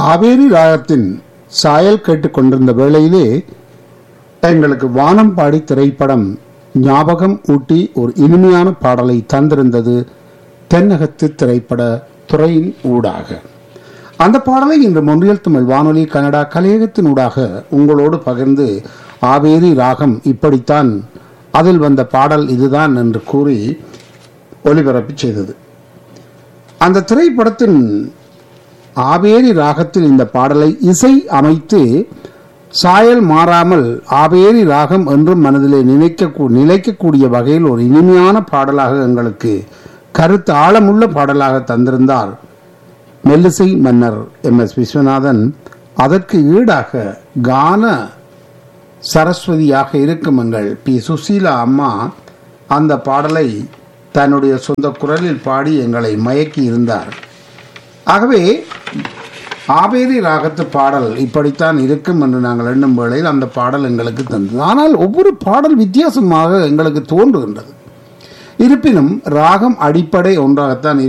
காவேரி ராகத்தின் சாயல் கேட்டுக்கொண்டிருந்த வேளையிலே எங்களுக்கு வானம் பாடி திரைப்படம் ஞாபகம் ஊட்டி ஒரு இனிமையான பாடலை தந்திருந்தது தென்னகத்து திரைப்பட துறையின் ஊடாக அந்த பாடலை இன்று மொன்றியல் தமிழ் வானொலி கனடா கலையகத்தின் ஊடாக உங்களோடு பகிர்ந்து ஆவேரி ராகம் இப்படித்தான் அதில் வந்த பாடல் இதுதான் என்று கூறி ஒலிபரப்பு செய்தது அந்த திரைப்படத்தின் ஆவேரி ராகத்தில் இந்த பாடலை இசை அமைத்து சாயல் மாறாமல் ஆவேரி ராகம் என்றும் மனதிலே நினைக்க நிலைக்கக்கூடிய வகையில் ஒரு இனிமையான பாடலாக எங்களுக்கு கருத்து ஆழமுள்ள பாடலாக தந்திருந்தார் மெல்லிசை மன்னர் எம் எஸ் விஸ்வநாதன் அதற்கு ஈடாக கான சரஸ்வதியாக இருக்கும் எங்கள் பி சுசீலா அம்மா அந்த பாடலை தன்னுடைய சொந்த குரலில் பாடி எங்களை மயக்கி இருந்தார் ஆகவே ஆவேரி ராகத்து பாடல் இப்படித்தான் இருக்கும் என்று நாங்கள் எண்ணும் வேளையில் அந்த பாடல் எங்களுக்கு தந்தது ஆனால் ஒவ்வொரு பாடல் வித்தியாசமாக எங்களுக்கு தோன்றுகின்றது இருப்பினும் ராகம் அடிப்படை ஒன்றாகத்தான்